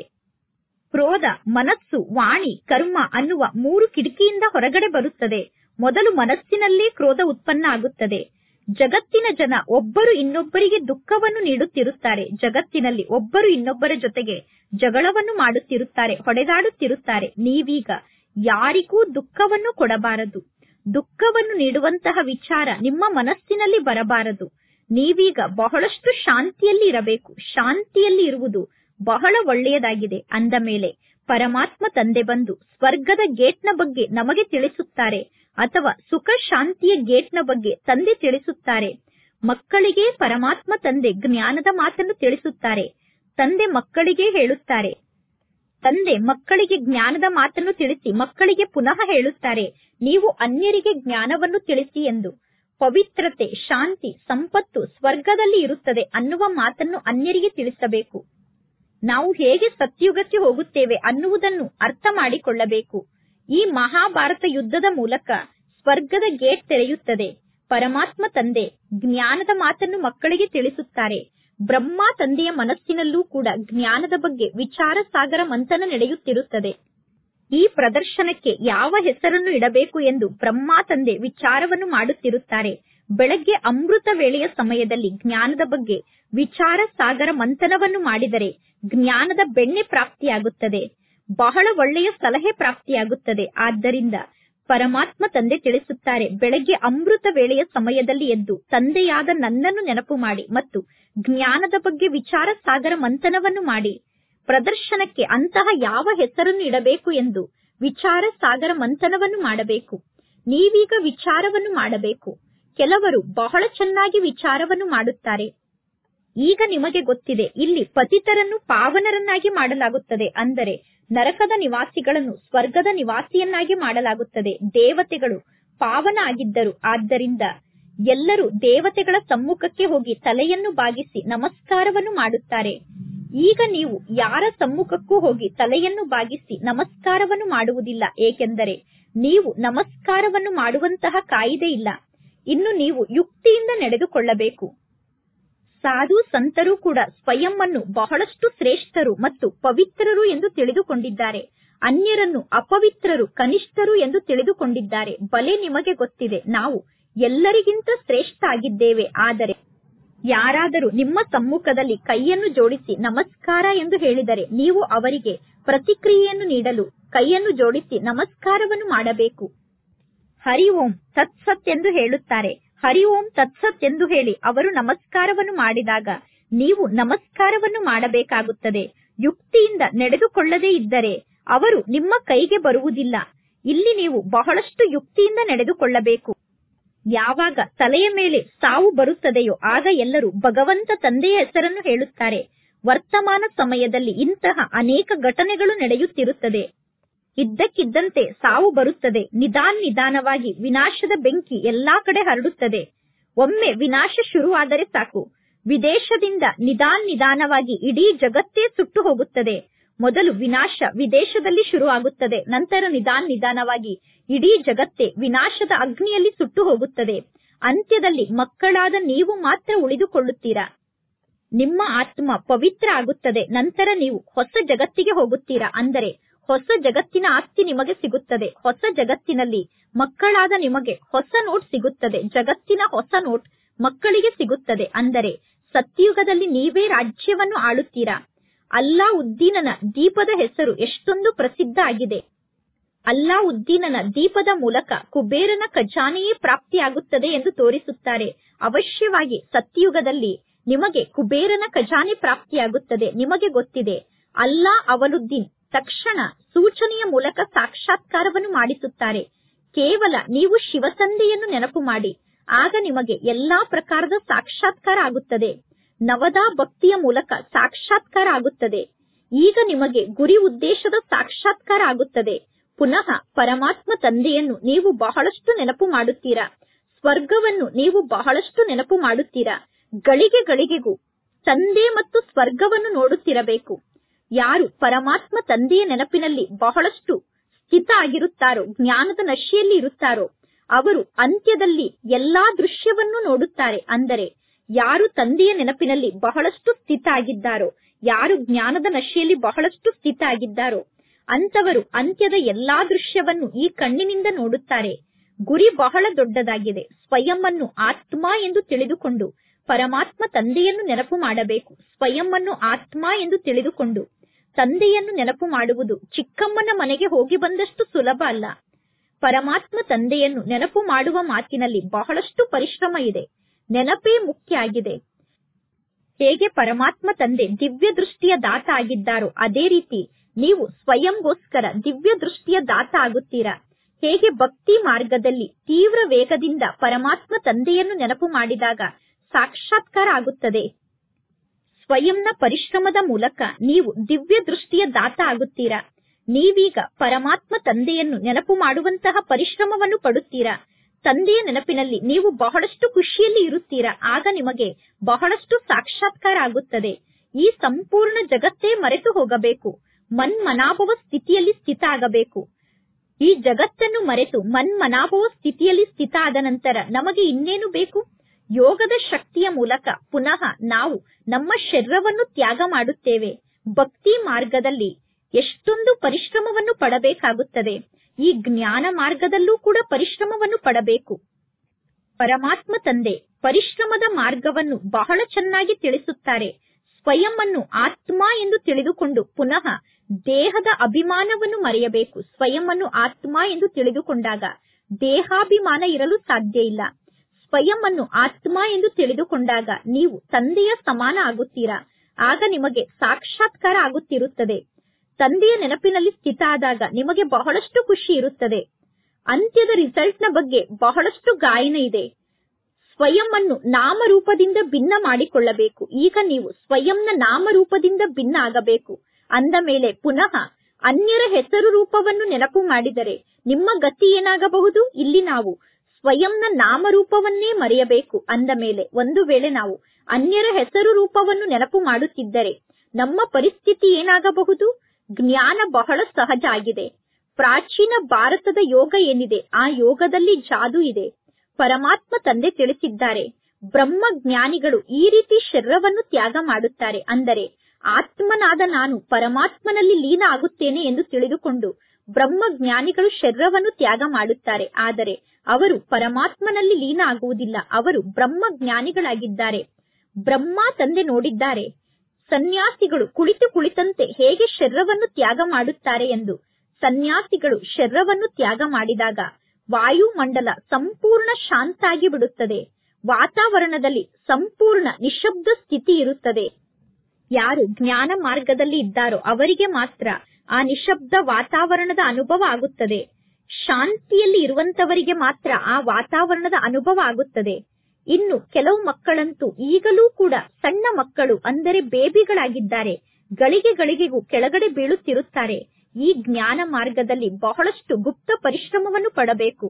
ಕ್ರೋಧ ಮನಸ್ಸು ವಾಣಿ ಕರ್ಮ ಅನ್ನುವ ಮೂರು ಕಿಟಕಿಯಿಂದ ಹೊರಗಡೆ ಬರುತ್ತದೆ ಮೊದಲು ಮನಸ್ಸಿನಲ್ಲೇ ಕ್ರೋಧ ಉತ್ಪನ್ನ ಆಗುತ್ತದೆ ಜಗತ್ತಿನ ಜನ ಒಬ್ಬರು ಇನ್ನೊಬ್ಬರಿಗೆ ದುಃಖವನ್ನು ನೀಡುತ್ತಿರುತ್ತಾರೆ ಜಗತ್ತಿನಲ್ಲಿ ಒಬ್ಬರು ಇನ್ನೊಬ್ಬರ ಜೊತೆಗೆ ಜಗಳವನ್ನು ಮಾಡುತ್ತಿರುತ್ತಾರೆ ಹೊಡೆದಾಡುತ್ತಿರುತ್ತಾರೆ ನೀವೀಗ ಯಾರಿಗೂ ದುಃಖವನ್ನು ಕೊಡಬಾರದು ದುಃಖವನ್ನು ನೀಡುವಂತಹ ವಿಚಾರ ನಿಮ್ಮ ಮನಸ್ಸಿನಲ್ಲಿ ಬರಬಾರದು ನೀವೀಗ ಬಹಳಷ್ಟು ಶಾಂತಿಯಲ್ಲಿ ಇರಬೇಕು ಶಾಂತಿಯಲ್ಲಿ ಇರುವುದು ಬಹಳ ಒಳ್ಳೆಯದಾಗಿದೆ ಅಂದ ಮೇಲೆ ಪರಮಾತ್ಮ ತಂದೆ ಬಂದು ಸ್ವರ್ಗದ ಗೇಟ್ನ ಬಗ್ಗೆ ನಮಗೆ ತಿಳಿಸುತ್ತಾರೆ ಅಥವಾ ಸುಖ ಶಾಂತಿಯ ಗೇಟ್ನ ಬಗ್ಗೆ ತಂದೆ ತಿಳಿಸುತ್ತಾರೆ ಮಕ್ಕಳಿಗೆ ಪರಮಾತ್ಮ ತಂದೆ ಜ್ಞಾನದ ಮಾತನ್ನು ತಿಳಿಸುತ್ತಾರೆ ತಂದೆ ಮಕ್ಕಳಿಗೆ ಹೇಳುತ್ತಾರೆ ತಂದೆ ಮಕ್ಕಳಿಗೆ ಜ್ಞಾನದ ಮಾತನ್ನು ತಿಳಿಸಿ ಮಕ್ಕಳಿಗೆ ಪುನಃ ಹೇಳುತ್ತಾರೆ ನೀವು ಅನ್ಯರಿಗೆ ಜ್ಞಾನವನ್ನು ತಿಳಿಸಿ ಎಂದು ಪವಿತ್ರತೆ ಶಾಂತಿ ಸಂಪತ್ತು ಸ್ವರ್ಗದಲ್ಲಿ ಇರುತ್ತದೆ ಅನ್ನುವ ಮಾತನ್ನು ಅನ್ಯರಿಗೆ ತಿಳಿಸಬೇಕು ನಾವು ಹೇಗೆ ಸತ್ಯುಗಕ್ಕೆ ಹೋಗುತ್ತೇವೆ ಅನ್ನುವುದನ್ನು ಅರ್ಥ ಮಾಡಿಕೊಳ್ಳಬೇಕು ಈ ಮಹಾಭಾರತ ಯುದ್ಧದ ಮೂಲಕ ಸ್ವರ್ಗದ ಗೇಟ್ ತೆರೆಯುತ್ತದೆ ಪರಮಾತ್ಮ ತಂದೆ ಜ್ಞಾನದ ಮಾತನ್ನು ಮಕ್ಕಳಿಗೆ ತಿಳಿಸುತ್ತಾರೆ ಬ್ರಹ್ಮ ತಂದೆಯ ಮನಸ್ಸಿನಲ್ಲೂ ಕೂಡ ಜ್ಞಾನದ ಬಗ್ಗೆ ವಿಚಾರ ಸಾಗರ ಮಂಥನ ನಡೆಯುತ್ತಿರುತ್ತದೆ ಈ ಪ್ರದರ್ಶನಕ್ಕೆ ಯಾವ ಹೆಸರನ್ನು ಇಡಬೇಕು ಎಂದು ಬ್ರಹ್ಮ ತಂದೆ ವಿಚಾರವನ್ನು ಮಾಡುತ್ತಿರುತ್ತಾರೆ ಬೆಳಗ್ಗೆ ಅಮೃತ ವೇಳೆಯ ಸಮಯದಲ್ಲಿ ಜ್ಞಾನದ ಬಗ್ಗೆ ವಿಚಾರ ಸಾಗರ ಮಂಥನವನ್ನು ಮಾಡಿದರೆ ಜ್ಞಾನದ ಬೆಣ್ಣೆ ಪ್ರಾಪ್ತಿಯಾಗುತ್ತದೆ ಬಹಳ ಒಳ್ಳೆಯ ಸಲಹೆ ಪ್ರಾಪ್ತಿಯಾಗುತ್ತದೆ ಆದ್ದರಿಂದ ಪರಮಾತ್ಮ ತಂದೆ ತಿಳಿಸುತ್ತಾರೆ ಬೆಳಗ್ಗೆ ಅಮೃತ ವೇಳೆಯ ಸಮಯದಲ್ಲಿ ಎದ್ದು ತಂದೆಯಾದ ನನ್ನನ್ನು ನೆನಪು ಮಾಡಿ ಮತ್ತು ಜ್ಞಾನದ ಬಗ್ಗೆ ವಿಚಾರ ಸಾಗರ ಮಂಥನವನ್ನು ಮಾಡಿ ಪ್ರದರ್ಶನಕ್ಕೆ ಅಂತಹ ಯಾವ ಹೆಸರನ್ನು ಇಡಬೇಕು ಎಂದು ವಿಚಾರ ಸಾಗರ ಮಂಥನವನ್ನು ಮಾಡಬೇಕು ನೀವೀಗ ವಿಚಾರವನ್ನು ಮಾಡಬೇಕು ಕೆಲವರು ಬಹಳ ಚೆನ್ನಾಗಿ ವಿಚಾರವನ್ನು ಮಾಡುತ್ತಾರೆ ಈಗ ನಿಮಗೆ ಗೊತ್ತಿದೆ ಇಲ್ಲಿ ಪತಿತರನ್ನು ಪಾವನರನ್ನಾಗಿ ಮಾಡಲಾಗುತ್ತದೆ ಅಂದರೆ ನರಕದ ನಿವಾಸಿಗಳನ್ನು ಸ್ವರ್ಗದ ನಿವಾಸಿಯನ್ನಾಗಿ ಮಾಡಲಾಗುತ್ತದೆ ದೇವತೆಗಳು ಪಾವನ ಆಗಿದ್ದರು ಆದ್ದರಿಂದ ಎಲ್ಲರೂ ದೇವತೆಗಳ ಸಮ್ಮುಖಕ್ಕೆ ಹೋಗಿ ತಲೆಯನ್ನು ಬಾಗಿಸಿ ನಮಸ್ಕಾರವನ್ನು ಮಾಡುತ್ತಾರೆ ಈಗ ನೀವು ಯಾರ ಸಮ್ಮುಖಕ್ಕೂ ಹೋಗಿ ತಲೆಯನ್ನು ಬಾಗಿಸಿ ನಮಸ್ಕಾರವನ್ನು ಮಾಡುವುದಿಲ್ಲ ಏಕೆಂದರೆ ನೀವು ನಮಸ್ಕಾರವನ್ನು ಮಾಡುವಂತಹ ಕಾಯಿದೆ ಇಲ್ಲ ಇನ್ನು ನೀವು ಯುಕ್ತಿಯಿಂದ ನಡೆದುಕೊಳ್ಳಬೇಕು ಸಾಧು ಸಂತರು ಕೂಡ ಸ್ವಯಂವನ್ನು ಬಹಳಷ್ಟು ಶ್ರೇಷ್ಠರು ಮತ್ತು ಪವಿತ್ರರು ಎಂದು ತಿಳಿದುಕೊಂಡಿದ್ದಾರೆ ಅನ್ಯರನ್ನು ಅಪವಿತ್ರರು ಕನಿಷ್ಠರು ಎಂದು ತಿಳಿದುಕೊಂಡಿದ್ದಾರೆ ಬಲೆ ನಿಮಗೆ ಗೊತ್ತಿದೆ ನಾವು ಎಲ್ಲರಿಗಿಂತ ಶ್ರೇಷ್ಠ ಆಗಿದ್ದೇವೆ ಆದರೆ ಯಾರಾದರೂ ನಿಮ್ಮ ಸಮ್ಮುಖದಲ್ಲಿ ಕೈಯನ್ನು ಜೋಡಿಸಿ ನಮಸ್ಕಾರ ಎಂದು ಹೇಳಿದರೆ ನೀವು ಅವರಿಗೆ ಪ್ರತಿಕ್ರಿಯೆಯನ್ನು ನೀಡಲು ಕೈಯನ್ನು ಜೋಡಿಸಿ ನಮಸ್ಕಾರವನ್ನು ಮಾಡಬೇಕು ಹರಿ ಓಂ ತತ್ಸತ್ ಎಂದು ಹೇಳುತ್ತಾರೆ ಹರಿ ಓಂ ತತ್ಸತ್ ಎಂದು ಹೇಳಿ ಅವರು ನಮಸ್ಕಾರವನ್ನು ಮಾಡಿದಾಗ ನೀವು ನಮಸ್ಕಾರವನ್ನು ಮಾಡಬೇಕಾಗುತ್ತದೆ ಯುಕ್ತಿಯಿಂದ ನಡೆದುಕೊಳ್ಳದೇ ಇದ್ದರೆ ಅವರು ನಿಮ್ಮ ಕೈಗೆ ಬರುವುದಿಲ್ಲ ಇಲ್ಲಿ ನೀವು ಬಹಳಷ್ಟು ಯುಕ್ತಿಯಿಂದ ನಡೆದುಕೊಳ್ಳಬೇಕು ಯಾವಾಗ ತಲೆಯ ಮೇಲೆ ಸಾವು ಬರುತ್ತದೆಯೋ ಆಗ ಎಲ್ಲರೂ ಭಗವಂತ ತಂದೆಯ ಹೆಸರನ್ನು ಹೇಳುತ್ತಾರೆ ವರ್ತಮಾನ ಸಮಯದಲ್ಲಿ ಇಂತಹ ಅನೇಕ ಘಟನೆಗಳು ನಡೆಯುತ್ತಿರುತ್ತದೆ ಇದ್ದಕ್ಕಿದ್ದಂತೆ ಸಾವು ಬರುತ್ತದೆ ನಿಧಾನ್ ನಿಧಾನವಾಗಿ ವಿನಾಶದ ಬೆಂಕಿ ಎಲ್ಲಾ ಕಡೆ ಹರಡುತ್ತದೆ ಒಮ್ಮೆ ವಿನಾಶ ಶುರುವಾದರೆ ಸಾಕು ವಿದೇಶದಿಂದ ನಿಧಾನ್ ನಿಧಾನವಾಗಿ ಇಡೀ ಜಗತ್ತೇ ಸುಟ್ಟು ಹೋಗುತ್ತದೆ ಮೊದಲು ವಿನಾಶ ವಿದೇಶದಲ್ಲಿ ಶುರುವಾಗುತ್ತದೆ ನಂತರ ನಿಧಾನ್ ನಿಧಾನವಾಗಿ ಇಡೀ ಜಗತ್ತೇ ವಿನಾಶದ ಅಗ್ನಿಯಲ್ಲಿ ಸುಟ್ಟು ಹೋಗುತ್ತದೆ ಅಂತ್ಯದಲ್ಲಿ ಮಕ್ಕಳಾದ ನೀವು ಮಾತ್ರ ಉಳಿದುಕೊಳ್ಳುತ್ತೀರಾ ನಿಮ್ಮ ಆತ್ಮ ಪವಿತ್ರ ಆಗುತ್ತದೆ ನಂತರ ನೀವು ಹೊಸ ಜಗತ್ತಿಗೆ ಹೋಗುತ್ತೀರಾ ಅಂದರೆ ಹೊಸ ಜಗತ್ತಿನ ಆಸ್ತಿ ನಿಮಗೆ ಸಿಗುತ್ತದೆ ಹೊಸ ಜಗತ್ತಿನಲ್ಲಿ ಮಕ್ಕಳಾದ ನಿಮಗೆ ಹೊಸ ನೋಟ್ ಸಿಗುತ್ತದೆ ಜಗತ್ತಿನ ಹೊಸ ನೋಟ್ ಮಕ್ಕಳಿಗೆ ಸಿಗುತ್ತದೆ ಅಂದರೆ ಸತ್ಯುಗದಲ್ಲಿ ನೀವೇ ರಾಜ್ಯವನ್ನು ಆಳುತ್ತೀರಾ ಅಲ್ಲಾ ಉದ್ದೀನನ ದೀಪದ ಹೆಸರು ಎಷ್ಟೊಂದು ಪ್ರಸಿದ್ಧ ಆಗಿದೆ ಅಲ್ಲಾ ಉದ್ದೀನನ ದೀಪದ ಮೂಲಕ ಕುಬೇರನ ಖಜಾನೆಯೇ ಪ್ರಾಪ್ತಿಯಾಗುತ್ತದೆ ಎಂದು ತೋರಿಸುತ್ತಾರೆ ಅವಶ್ಯವಾಗಿ ಸತ್ಯಯುಗದಲ್ಲಿ ನಿಮಗೆ ಕುಬೇರನ ಖಜಾನೆ ಪ್ರಾಪ್ತಿಯಾಗುತ್ತದೆ ನಿಮಗೆ ಗೊತ್ತಿದೆ ಅಲ್ಲಾ ಅವಲುದ್ದೀನ್ ತಕ್ಷಣ ಸೂಚನೆಯ ಮೂಲಕ ಸಾಕ್ಷಾತ್ಕಾರವನ್ನು ಮಾಡಿಸುತ್ತಾರೆ ಕೇವಲ ನೀವು ಶಿವತಂದೆಯನ್ನು ನೆನಪು ಮಾಡಿ ಆಗ ನಿಮಗೆ ಎಲ್ಲಾ ಪ್ರಕಾರದ ಸಾಕ್ಷಾತ್ಕಾರ ಆಗುತ್ತದೆ ನವದಾ ಭಕ್ತಿಯ ಮೂಲಕ ಸಾಕ್ಷಾತ್ಕಾರ ಆಗುತ್ತದೆ ಈಗ ನಿಮಗೆ ಗುರಿ ಉದ್ದೇಶದ ಸಾಕ್ಷಾತ್ಕಾರ ಆಗುತ್ತದೆ ಪುನಃ ಪರಮಾತ್ಮ ತಂದೆಯನ್ನು ನೀವು ಬಹಳಷ್ಟು ನೆನಪು ಮಾಡುತ್ತೀರಾ ಸ್ವರ್ಗವನ್ನು ನೀವು ಬಹಳಷ್ಟು ನೆನಪು ಮಾಡುತ್ತೀರಾ ಗಳಿಗೆ ಗಳಿಗೆಗೂ ತಂದೆ ಮತ್ತು ಸ್ವರ್ಗವನ್ನು ನೋಡುತ್ತಿರಬೇಕು ಯಾರು ಪರಮಾತ್ಮ ತಂದೆಯ ನೆನಪಿನಲ್ಲಿ ಬಹಳಷ್ಟು ಸ್ಥಿತ ಆಗಿರುತ್ತಾರೋ ಜ್ಞಾನದ ನಶೆಯಲ್ಲಿ ಇರುತ್ತಾರೋ ಅವರು ಅಂತ್ಯದಲ್ಲಿ ಎಲ್ಲಾ ದೃಶ್ಯವನ್ನು ನೋಡುತ್ತಾರೆ ಅಂದರೆ ಯಾರು ತಂದೆಯ ನೆನಪಿನಲ್ಲಿ ಬಹಳಷ್ಟು ಸ್ಥಿತ ಆಗಿದ್ದಾರೋ ಯಾರು ಜ್ಞಾನದ ನಶೆಯಲ್ಲಿ ಬಹಳಷ್ಟು ಸ್ಥಿತ ಆಗಿದ್ದಾರೋ ಅಂತವರು ಅಂತ್ಯದ ಎಲ್ಲಾ ದೃಶ್ಯವನ್ನು ಈ ಕಣ್ಣಿನಿಂದ ನೋಡುತ್ತಾರೆ ಗುರಿ ಬಹಳ ದೊಡ್ಡದಾಗಿದೆ ಸ್ವಯಂ ಅನ್ನು ಆತ್ಮ ಎಂದು ತಿಳಿದುಕೊಂಡು ಪರಮಾತ್ಮ ತಂದೆಯನ್ನು ನೆನಪು ಮಾಡಬೇಕು ಸ್ವಯಂ ಅನ್ನು ಆತ್ಮ ಎಂದು ತಿಳಿದುಕೊಂಡು ತಂದೆಯನ್ನು ನೆನಪು ಮಾಡುವುದು ಚಿಕ್ಕಮ್ಮನ ಮನೆಗೆ ಹೋಗಿ ಬಂದಷ್ಟು ಸುಲಭ ಅಲ್ಲ ಪರಮಾತ್ಮ ತಂದೆಯನ್ನು ನೆನಪು ಮಾಡುವ ಮಾತಿನಲ್ಲಿ ಬಹಳಷ್ಟು ಪರಿಶ್ರಮ ಇದೆ ನೆನಪೇ ಮುಖ್ಯ ಆಗಿದೆ ಹೇಗೆ ಪರಮಾತ್ಮ ತಂದೆ ದಿವ್ಯ ದೃಷ್ಟಿಯ ದಾತ ಆಗಿದ್ದಾರೋ ಅದೇ ರೀತಿ ನೀವು ಸ್ವಯಂಗೋಸ್ಕರ ದಿವ್ಯ ದೃಷ್ಟಿಯ ದಾತ ಆಗುತ್ತೀರಾ ಹೇಗೆ ಭಕ್ತಿ ಮಾರ್ಗದಲ್ಲಿ ತೀವ್ರ ವೇಗದಿಂದ ಪರಮಾತ್ಮ ತಂದೆಯನ್ನು ನೆನಪು ಮಾಡಿದಾಗ ಸಾಕ್ಷಾತ್ಕಾರ ಆಗುತ್ತದೆ ಸ್ವಯಂನ ಪರಿಶ್ರಮದ ಮೂಲಕ ನೀವು ದಿವ್ಯ ದೃಷ್ಟಿಯ ದಾತ ಆಗುತ್ತೀರಾ ನೀವೀಗ ಪರಮಾತ್ಮ ತಂದೆಯನ್ನು ನೆನಪು ಮಾಡುವಂತಹ ಪರಿಶ್ರಮವನ್ನು ಪಡುತ್ತೀರಾ ತಂದೆಯ ನೆನಪಿನಲ್ಲಿ ನೀವು ಬಹಳಷ್ಟು ಖುಷಿಯಲ್ಲಿ ಇರುತ್ತೀರಾ ಆಗ ನಿಮಗೆ ಬಹಳಷ್ಟು ಸಾಕ್ಷಾತ್ಕಾರ ಆಗುತ್ತದೆ ಈ ಸಂಪೂರ್ಣ ಜಗತ್ತೇ ಮರೆತು ಹೋಗಬೇಕು ಮನ್ಮನಾಭವ ಸ್ಥಿತಿಯಲ್ಲಿ ಸ್ಥಿತ ಆಗಬೇಕು ಈ ಜಗತ್ತನ್ನು ಮರೆತು ಮನ್ಮನಾಭವ ಸ್ಥಿತಿಯಲ್ಲಿ ಸ್ಥಿತ ಆದ ನಂತರ ನಮಗೆ ಇನ್ನೇನು ಬೇಕು ಯೋಗದ ಶಕ್ತಿಯ ಮೂಲಕ ಪುನಃ ನಾವು ನಮ್ಮ ಶರೀರವನ್ನು ತ್ಯಾಗ ಮಾಡುತ್ತೇವೆ ಭಕ್ತಿ ಮಾರ್ಗದಲ್ಲಿ ಎಷ್ಟೊಂದು ಪರಿಶ್ರಮವನ್ನು ಪಡಬೇಕಾಗುತ್ತದೆ ಈ ಜ್ಞಾನ ಮಾರ್ಗದಲ್ಲೂ ಕೂಡ ಪರಿಶ್ರಮವನ್ನು ಪಡಬೇಕು ಪರಮಾತ್ಮ ತಂದೆ ಪರಿಶ್ರಮದ ಮಾರ್ಗವನ್ನು ಬಹಳ ಚೆನ್ನಾಗಿ ತಿಳಿಸುತ್ತಾರೆ ಸ್ವಯಂ ಅನ್ನು ಆತ್ಮ ಎಂದು ತಿಳಿದುಕೊಂಡು ಪುನಃ ದೇಹದ ಅಭಿಮಾನವನ್ನು ಮರೆಯಬೇಕು ಸ್ವಯಂ ಅನ್ನು ಆತ್ಮ ಎಂದು ತಿಳಿದುಕೊಂಡಾಗ ದೇಹಾಭಿಮಾನ ಇರಲು ಸಾಧ್ಯ ಇಲ್ಲ ಸ್ವಯಂ ಅನ್ನು ಆತ್ಮ ಎಂದು ತಿಳಿದುಕೊಂಡಾಗ ನೀವು ತಂದೆಯ ಸಮಾನ ಆಗುತ್ತೀರಾ ಆಗ ನಿಮಗೆ ಸಾಕ್ಷಾತ್ಕಾರ ಆಗುತ್ತಿರುತ್ತದೆ ತಂದೆಯ ನೆನಪಿನಲ್ಲಿ ಸ್ಥಿತ ಆದಾಗ ನಿಮಗೆ ಬಹಳಷ್ಟು ಖುಷಿ ಇರುತ್ತದೆ ಅಂತ್ಯದ ರಿಸಲ್ಟ್ ನ ಬಗ್ಗೆ ಬಹಳಷ್ಟು ಗಾಯನ ಇದೆ ಸ್ವಯಂ ಅನ್ನು ನಾಮರೂಪದಿಂದ ಭಿನ್ನ ಮಾಡಿಕೊಳ್ಳಬೇಕು ಈಗ ನೀವು ಸ್ವಯಂನ ನಾಮರೂಪದಿಂದ ಭಿನ್ನ ಆಗಬೇಕು ಅಂದ ಮೇಲೆ ಪುನಃ ಅನ್ಯರ ಹೆಸರು ರೂಪವನ್ನು ನೆನಪು ಮಾಡಿದರೆ ನಿಮ್ಮ ಗತಿ ಏನಾಗಬಹುದು ಇಲ್ಲಿ ನಾವು ಸ್ವಯಂನ ನಾಮರೂಪವನ್ನೇ ಮರೆಯಬೇಕು ಅಂದ ಮೇಲೆ ಒಂದು ವೇಳೆ ನಾವು ಅನ್ಯರ ಹೆಸರು ರೂಪವನ್ನು ನೆನಪು ಮಾಡುತ್ತಿದ್ದರೆ ನಮ್ಮ ಪರಿಸ್ಥಿತಿ ಏನಾಗಬಹುದು ಜ್ಞಾನ ಬಹಳ ಸಹಜ ಆಗಿದೆ ಪ್ರಾಚೀನ ಭಾರತದ ಯೋಗ ಏನಿದೆ ಆ ಯೋಗದಲ್ಲಿ ಜಾದು ಇದೆ ಪರಮಾತ್ಮ ತಂದೆ ತಿಳಿಸಿದ್ದಾರೆ ಬ್ರಹ್ಮ ಜ್ಞಾನಿಗಳು ಈ ರೀತಿ ಶರೀರವನ್ನು ತ್ಯಾಗ ಮಾಡುತ್ತಾರೆ ಅಂದರೆ ಆತ್ಮನಾದ ನಾನು ಪರಮಾತ್ಮನಲ್ಲಿ ಲೀನ ಆಗುತ್ತೇನೆ ಎಂದು ತಿಳಿದುಕೊಂಡು ಬ್ರಹ್ಮ ಜ್ಞಾನಿಗಳು ಶರೀರವನ್ನು ತ್ಯಾಗ ಮಾಡುತ್ತಾರೆ ಆದರೆ ಅವರು ಪರಮಾತ್ಮನಲ್ಲಿ ಲೀನ ಆಗುವುದಿಲ್ಲ ಅವರು ಬ್ರಹ್ಮ ಜ್ಞಾನಿಗಳಾಗಿದ್ದಾರೆ ಬ್ರಹ್ಮ ತಂದೆ ನೋಡಿದ್ದಾರೆ ಸನ್ಯಾಸಿಗಳು ಕುಳಿತು ಕುಳಿತಂತೆ ಹೇಗೆ ಶರೀರವನ್ನು ತ್ಯಾಗ ಮಾಡುತ್ತಾರೆ ಎಂದು ಸನ್ಯಾಸಿಗಳು ಶರೀರವನ್ನು ತ್ಯಾಗ ಮಾಡಿದಾಗ ವಾಯುಮಂಡಲ ಸಂಪೂರ್ಣ ಶಾಂತ ಆಗಿ ಬಿಡುತ್ತದೆ ವಾತಾವರಣದಲ್ಲಿ ಸಂಪೂರ್ಣ ನಿಶಬ್ದ ಸ್ಥಿತಿ ಇರುತ್ತದೆ ಯಾರು ಜ್ಞಾನ ಮಾರ್ಗದಲ್ಲಿ ಇದ್ದಾರೋ ಅವರಿಗೆ ಮಾತ್ರ ಆ ನಿಶಬ್ದ ವಾತಾವರಣದ ಅನುಭವ ಆಗುತ್ತದೆ ಶಾಂತಿಯಲ್ಲಿ ಇರುವಂತವರಿಗೆ ಮಾತ್ರ ಆ ವಾತಾವರಣದ ಅನುಭವ ಆಗುತ್ತದೆ ಇನ್ನು ಕೆಲವು ಮಕ್ಕಳಂತೂ ಈಗಲೂ ಕೂಡ ಸಣ್ಣ ಮಕ್ಕಳು ಅಂದರೆ ಬೇಬಿಗಳಾಗಿದ್ದಾರೆ ಗಳಿಗೆ ಗಳಿಗೆಗೂ ಕೆಳಗಡೆ ಬೀಳುತ್ತಿರುತ್ತಾರೆ ಈ ಜ್ಞಾನ ಮಾರ್ಗದಲ್ಲಿ ಬಹಳಷ್ಟು ಗುಪ್ತ ಪರಿಶ್ರಮವನ್ನು ಪಡಬೇಕು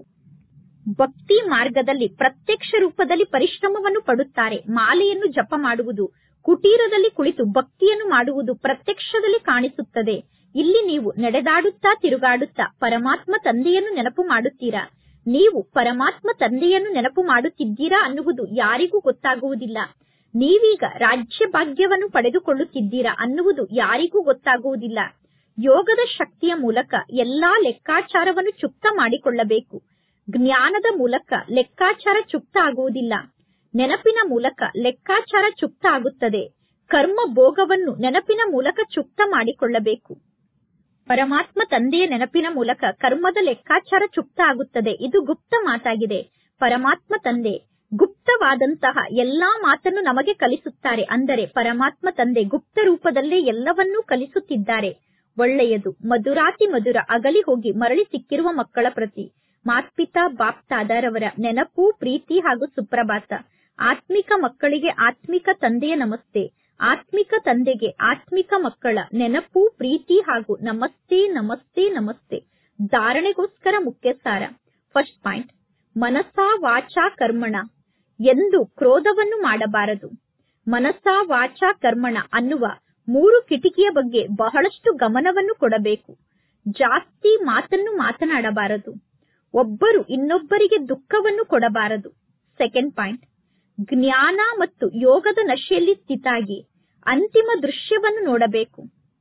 ಭಕ್ತಿ ಮಾರ್ಗದಲ್ಲಿ ಪ್ರತ್ಯಕ್ಷ ರೂಪದಲ್ಲಿ ಪರಿಶ್ರಮವನ್ನು ಪಡುತ್ತಾರೆ ಮಾಲೆಯನ್ನು ಜಪ ಮಾಡುವುದು ಕುಟೀರದಲ್ಲಿ ಕುಳಿತು ಭಕ್ತಿಯನ್ನು ಮಾಡುವುದು ಪ್ರತ್ಯಕ್ಷದಲ್ಲಿ ಕಾಣಿಸುತ್ತದೆ ಇಲ್ಲಿ ನೀವು ನಡೆದಾಡುತ್ತಾ ತಿರುಗಾಡುತ್ತಾ ಪರಮಾತ್ಮ ತಂದೆಯನ್ನು ನೆನಪು ಮಾಡುತ್ತೀರಾ ನೀವು ಪರಮಾತ್ಮ ತಂದೆಯನ್ನು ನೆನಪು ಮಾಡುತ್ತಿದ್ದೀರಾ ಅನ್ನುವುದು ಯಾರಿಗೂ ಗೊತ್ತಾಗುವುದಿಲ್ಲ ನೀವೀಗ ರಾಜ್ಯ ಭಾಗ್ಯವನ್ನು ಪಡೆದುಕೊಳ್ಳುತ್ತಿದ್ದೀರಾ ಅನ್ನುವುದು ಯಾರಿಗೂ ಗೊತ್ತಾಗುವುದಿಲ್ಲ ಯೋಗದ ಶಕ್ತಿಯ ಮೂಲಕ ಎಲ್ಲಾ ಲೆಕ್ಕಾಚಾರವನ್ನು ಚುಕ್ತ ಮಾಡಿಕೊಳ್ಳಬೇಕು ಜ್ಞಾನದ ಮೂಲಕ ಲೆಕ್ಕಾಚಾರ ಚುಕ್ತ ಆಗುವುದಿಲ್ಲ ನೆನಪಿನ ಮೂಲಕ ಲೆಕ್ಕಾಚಾರ ಚುಕ್ತ ಆಗುತ್ತದೆ ಕರ್ಮ ಭೋಗವನ್ನು ನೆನಪಿನ ಮೂಲಕ ಚುಕ್ತ ಮಾಡಿಕೊಳ್ಳಬೇಕು ಪರಮಾತ್ಮ ತಂದೆಯ ನೆನಪಿನ ಮೂಲಕ ಕರ್ಮದ ಲೆಕ್ಕಾಚಾರ ಚುಕ್ತ ಆಗುತ್ತದೆ ಇದು ಗುಪ್ತ ಮಾತಾಗಿದೆ ಪರಮಾತ್ಮ ತಂದೆ ಗುಪ್ತವಾದಂತಹ ಎಲ್ಲಾ ಮಾತನ್ನು ನಮಗೆ ಕಲಿಸುತ್ತಾರೆ ಅಂದರೆ ಪರಮಾತ್ಮ ತಂದೆ ಗುಪ್ತ ರೂಪದಲ್ಲೇ ಎಲ್ಲವನ್ನೂ ಕಲಿಸುತ್ತಿದ್ದಾರೆ ಒಳ್ಳೆಯದು ಮಧುರಾತಿ ಮಧುರ ಅಗಲಿ ಹೋಗಿ ಮರಳಿ ಸಿಕ್ಕಿರುವ ಮಕ್ಕಳ ಪ್ರತಿ ಮಾತ್ಪಿತಾ ಬಾಪ್ತಾದರವರ ನೆನಪು ಪ್ರೀತಿ ಹಾಗೂ ಸುಪ್ರಭಾತ ಆತ್ಮಿಕ ಮಕ್ಕಳಿಗೆ ಆತ್ಮಿಕ ತಂದೆಯ ನಮಸ್ತೆ ಆತ್ಮಿಕ ತಂದೆಗೆ ಆತ್ಮಿಕ ಮಕ್ಕಳ ನೆನಪು ಪ್ರೀತಿ ಹಾಗೂ ನಮಸ್ತೆ ನಮಸ್ತೆ ನಮಸ್ತೆ ಧಾರಣೆಗೋಸ್ಕರ ಮುಖ್ಯ ಸಾರ ಫಸ್ಟ್ ಪಾಯಿಂಟ್ ಮನಸಾ ವಾಚಾ ಕರ್ಮಣ ಎಂದು ಕ್ರೋಧವನ್ನು ಮಾಡಬಾರದು ಮನಸಾ ವಾಚಾ ಕರ್ಮಣ ಅನ್ನುವ ಮೂರು ಕಿಟಿಕಿಯ ಬಗ್ಗೆ ಬಹಳಷ್ಟು ಗಮನವನ್ನು ಕೊಡಬೇಕು ಜಾಸ್ತಿ ಮಾತನ್ನು ಮಾತನಾಡಬಾರದು ಒಬ್ಬರು ಇನ್ನೊಬ್ಬರಿಗೆ ದುಃಖವನ್ನು ಕೊಡಬಾರದು ಸೆಕೆಂಡ್ ಪಾಯಿಂಟ್ ಜ್ಞಾನ ಮತ್ತು ಯೋಗದ ನಶೆಯಲ್ಲಿ ಸ್ಥಿತಾಗಿ ಅಂತಿಮ ದೃಶ್ಯವನ್ನು ನೋಡಬೇಕು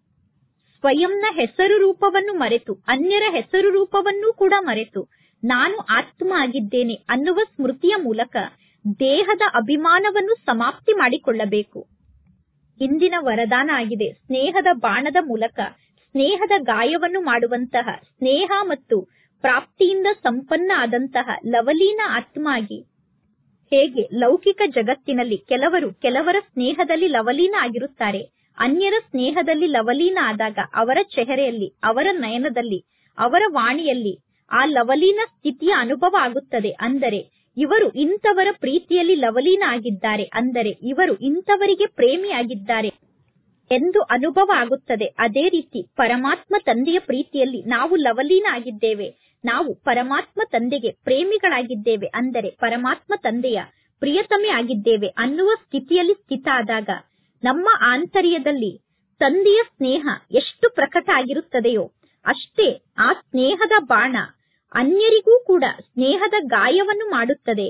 ಸ್ವಯಂನ ಹೆಸರು ರೂಪವನ್ನು ಮರೆತು ಅನ್ಯರ ಹೆಸರು ರೂಪವನ್ನೂ ಕೂಡ ಮರೆತು ನಾನು ಆತ್ಮ ಆಗಿದ್ದೇನೆ ಅನ್ನುವ ಸ್ಮೃತಿಯ ಮೂಲಕ ದೇಹದ ಅಭಿಮಾನವನ್ನು ಸಮಾಪ್ತಿ ಮಾಡಿಕೊಳ್ಳಬೇಕು ಇಂದಿನ ವರದಾನ ಆಗಿದೆ ಸ್ನೇಹದ ಬಾಣದ ಮೂಲಕ ಸ್ನೇಹದ ಗಾಯವನ್ನು ಮಾಡುವಂತಹ ಸ್ನೇಹ ಮತ್ತು ಪ್ರಾಪ್ತಿಯಿಂದ ಸಂಪನ್ನ ಆದಂತಹ ಲವಲೀನ ಆತ್ಮ ಆಗಿ ಹೇಗೆ ಲೌಕಿಕ ಜಗತ್ತಿನಲ್ಲಿ ಕೆಲವರು ಕೆಲವರ ಸ್ನೇಹದಲ್ಲಿ ಲವಲೀನ ಆಗಿರುತ್ತಾರೆ ಅನ್ಯರ ಸ್ನೇಹದಲ್ಲಿ ಲವಲೀನ ಆದಾಗ ಅವರ ಚೆಹರೆಯಲ್ಲಿ ಅವರ ನಯನದಲ್ಲಿ ಅವರ ವಾಣಿಯಲ್ಲಿ ಆ ಲವಲೀನ ಸ್ಥಿತಿಯ ಅನುಭವ ಆಗುತ್ತದೆ ಅಂದರೆ ಇವರು ಇಂಥವರ ಪ್ರೀತಿಯಲ್ಲಿ ಲವಲೀನ ಆಗಿದ್ದಾರೆ ಅಂದರೆ ಇವರು ಇಂಥವರಿಗೆ ಪ್ರೇಮಿಯಾಗಿದ್ದಾರೆ ಎಂದು ಅನುಭವ ಆಗುತ್ತದೆ ಅದೇ ರೀತಿ ಪರಮಾತ್ಮ ತಂದೆಯ ಪ್ರೀತಿಯಲ್ಲಿ ನಾವು ಲವಲೀನ ಆಗಿದ್ದೇವೆ ನಾವು ಪರಮಾತ್ಮ ತಂದೆಗೆ ಪ್ರೇಮಿಗಳಾಗಿದ್ದೇವೆ ಅಂದರೆ ಪರಮಾತ್ಮ ತಂದೆಯ ಪ್ರಿಯತಮೆ ಆಗಿದ್ದೇವೆ ಅನ್ನುವ ಸ್ಥಿತಿಯಲ್ಲಿ ಸ್ಥಿತ ಆದಾಗ ನಮ್ಮ ಆಂತರ್ಯದಲ್ಲಿ ತಂದೆಯ ಸ್ನೇಹ ಎಷ್ಟು ಪ್ರಕಟ ಆಗಿರುತ್ತದೆಯೋ ಅಷ್ಟೇ ಆ ಸ್ನೇಹದ ಬಾಣ ಅನ್ಯರಿಗೂ ಕೂಡ ಸ್ನೇಹದ ಗಾಯವನ್ನು ಮಾಡುತ್ತದೆ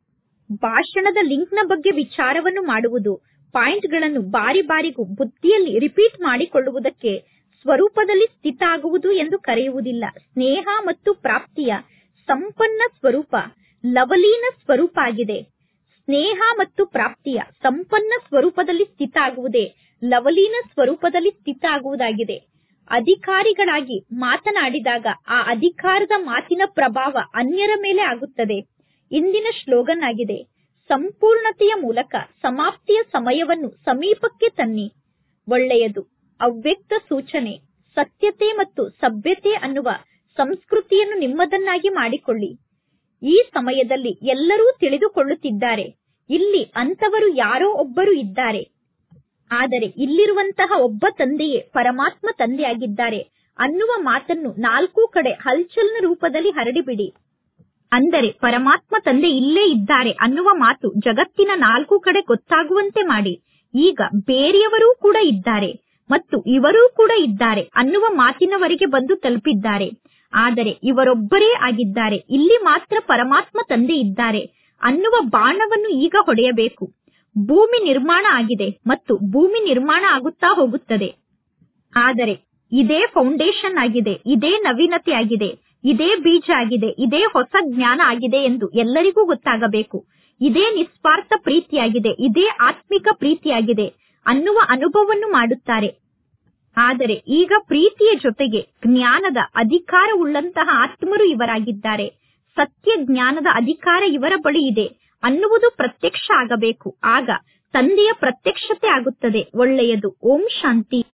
ಭಾಷಣದ ಲಿಂಕ್ನ ಬಗ್ಗೆ ವಿಚಾರವನ್ನು ಮಾಡುವುದು ಪಾಯಿಂಟ್ಗಳನ್ನು ಬಾರಿ ಬಾರಿಗೂ ಬುದ್ಧಿಯಲ್ಲಿ ರಿಪೀಟ್ ಮಾಡಿಕೊಳ್ಳುವುದಕ್ಕೆ ಸ್ವರೂಪದಲ್ಲಿ ಸ್ಥಿತ ಆಗುವುದು ಎಂದು ಕರೆಯುವುದಿಲ್ಲ ಸ್ನೇಹ ಮತ್ತು ಪ್ರಾಪ್ತಿಯ ಸಂಪನ್ನ ಸ್ವರೂಪ ಲವಲೀನ ಸ್ವರೂಪ ಆಗಿದೆ ಸ್ನೇಹ ಮತ್ತು ಪ್ರಾಪ್ತಿಯ ಸಂಪನ್ನ ಸ್ವರೂಪದಲ್ಲಿ ಸ್ಥಿತ ಆಗುವುದೇ ಲವಲೀನ ಸ್ವರೂಪದಲ್ಲಿ ಸ್ಥಿತ ಆಗುವುದಾಗಿದೆ ಅಧಿಕಾರಿಗಳಾಗಿ ಮಾತನಾಡಿದಾಗ ಆ ಅಧಿಕಾರದ ಮಾತಿನ ಪ್ರಭಾವ ಅನ್ಯರ ಮೇಲೆ ಆಗುತ್ತದೆ ಇಂದಿನ ಶ್ಲೋಗನ್ ಆಗಿದೆ ಸಂಪೂರ್ಣತೆಯ ಮೂಲಕ ಸಮಾಪ್ತಿಯ ಸಮಯವನ್ನು ಸಮೀಪಕ್ಕೆ ತನ್ನಿ ಒಳ್ಳೆಯದು ಅವ್ಯಕ್ತ ಸೂಚನೆ ಸತ್ಯತೆ ಮತ್ತು ಸಭ್ಯತೆ ಅನ್ನುವ ಸಂಸ್ಕೃತಿಯನ್ನು ನಿಮ್ಮದನ್ನಾಗಿ ಮಾಡಿಕೊಳ್ಳಿ ಈ ಸಮಯದಲ್ಲಿ ಎಲ್ಲರೂ ತಿಳಿದುಕೊಳ್ಳುತ್ತಿದ್ದಾರೆ ಇಲ್ಲಿ ಅಂತವರು ಯಾರೋ ಒಬ್ಬರು ಇದ್ದಾರೆ ಆದರೆ ಇಲ್ಲಿರುವಂತಹ ಒಬ್ಬ ತಂದೆಯೇ ಪರಮಾತ್ಮ ತಂದೆಯಾಗಿದ್ದಾರೆ ಅನ್ನುವ ಮಾತನ್ನು ನಾಲ್ಕು ಕಡೆ ಹಲ್ಚಲ್ನ ರೂಪದಲ್ಲಿ ಹರಡಿಬಿಡಿ ಅಂದರೆ ಪರಮಾತ್ಮ ತಂದೆ ಇಲ್ಲೇ ಇದ್ದಾರೆ ಅನ್ನುವ ಮಾತು ಜಗತ್ತಿನ ನಾಲ್ಕು ಕಡೆ ಗೊತ್ತಾಗುವಂತೆ ಮಾಡಿ ಈಗ ಬೇರೆಯವರೂ ಕೂಡ ಇದ್ದಾರೆ ಮತ್ತು ಇವರೂ ಕೂಡ ಇದ್ದಾರೆ ಅನ್ನುವ ಮಾತಿನವರೆಗೆ ಬಂದು ತಲುಪಿದ್ದಾರೆ ಆದರೆ ಇವರೊಬ್ಬರೇ ಆಗಿದ್ದಾರೆ ಇಲ್ಲಿ ಮಾತ್ರ ಪರಮಾತ್ಮ ತಂದೆ ಇದ್ದಾರೆ ಅನ್ನುವ ಬಾಣವನ್ನು ಈಗ ಹೊಡೆಯಬೇಕು ಭೂಮಿ ನಿರ್ಮಾಣ ಆಗಿದೆ ಮತ್ತು ಭೂಮಿ ನಿರ್ಮಾಣ ಆಗುತ್ತಾ ಹೋಗುತ್ತದೆ ಆದರೆ ಇದೇ ಫೌಂಡೇಶನ್ ಆಗಿದೆ ಇದೇ ನವೀನತೆ ಆಗಿದೆ ಇದೇ ಬೀಜ ಆಗಿದೆ ಇದೇ ಹೊಸ ಜ್ಞಾನ ಆಗಿದೆ ಎಂದು ಎಲ್ಲರಿಗೂ ಗೊತ್ತಾಗಬೇಕು ಇದೇ ನಿಸ್ವಾರ್ಥ ಪ್ರೀತಿಯಾಗಿದೆ ಇದೇ ಆತ್ಮಿಕ ಪ್ರೀತಿಯಾಗಿದೆ ಅನ್ನುವ ಅನುಭವವನ್ನು ಮಾಡುತ್ತಾರೆ ಆದರೆ ಈಗ ಪ್ರೀತಿಯ ಜೊತೆಗೆ ಜ್ಞಾನದ ಅಧಿಕಾರವುಳ್ಳಂತಹ ಆತ್ಮರು ಇವರಾಗಿದ್ದಾರೆ ಸತ್ಯ ಜ್ಞಾನದ ಅಧಿಕಾರ ಇವರ ಬಳಿ ಇದೆ ಅನ್ನುವುದು ಪ್ರತ್ಯಕ್ಷ ಆಗಬೇಕು ಆಗ ತಂದೆಯ ಪ್ರತ್ಯಕ್ಷತೆ ಆಗುತ್ತದೆ ಒಳ್ಳೆಯದು ಓಂ ಶಾಂತಿ